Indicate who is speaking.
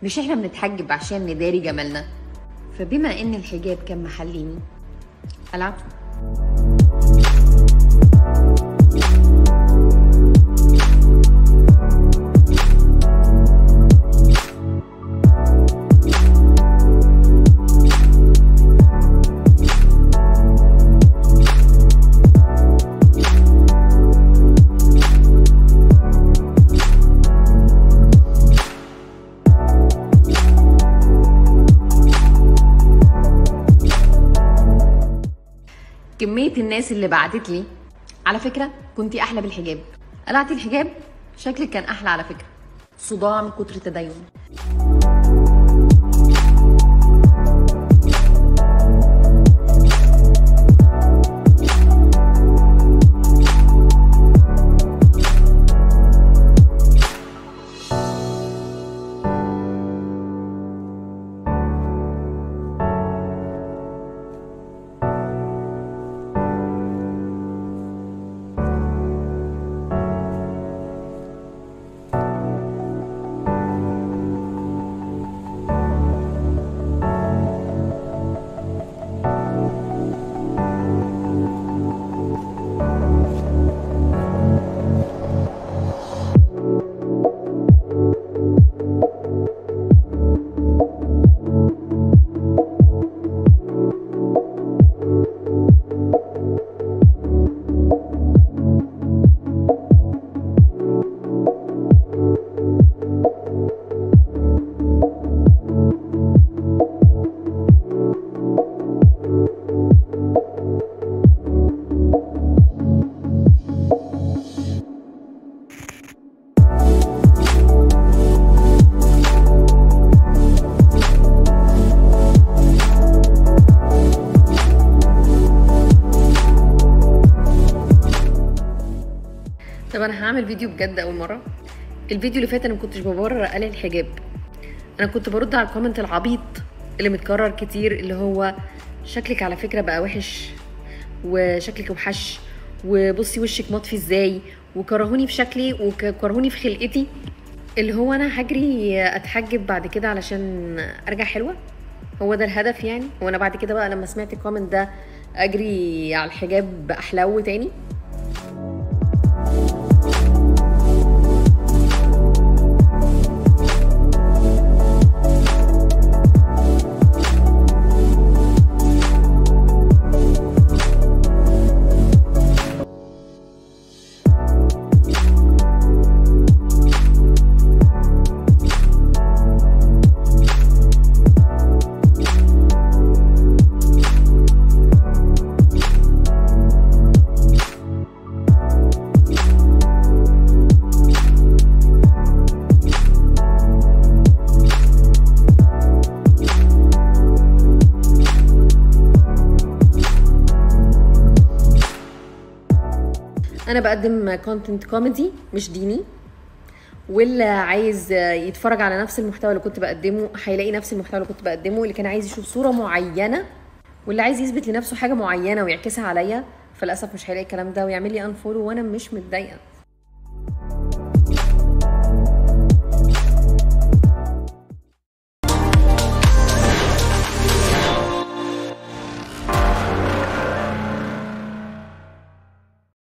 Speaker 1: مش احنا بنتحجب عشان نداري جمالنا فبما ان الحجاب كان محليني قلعته كمية الناس اللي بعتت لي على فكرة كنتي أحلى بالحجاب قلعتي الحجاب شكلك كان أحلى على فكرة صداع من كتر التدين طب انا هعمل فيديو بجد اول مره الفيديو اللي فات انا ما كنتش ببرر قلع الحجاب انا كنت برد على الكومنت العبيط اللي متكرر كتير اللي هو شكلك على فكره بقى وحش وشكلك وحش وبصي وشك مطفي ازاي وكرهوني في شكلي وكرهوني في خلقتي اللي هو انا هجري اتحجب بعد كده علشان ارجع حلوه هو ده الهدف يعني وانا بعد كده بقى لما سمعت الكومنت ده اجري على الحجاب احلو تاني انا بقدم كونتنت كوميدي مش ديني واللي عايز يتفرج على نفس المحتوى اللي كنت بقدمه هيلاقي نفس المحتوى اللي كنت بقدمه اللي كان عايز يشوف صوره معينه واللي عايز يثبت لنفسه حاجه معينه ويعكسها عليا فللاسف مش هيلاقي الكلام ده ويعمل لي انفولو وانا مش متضايقه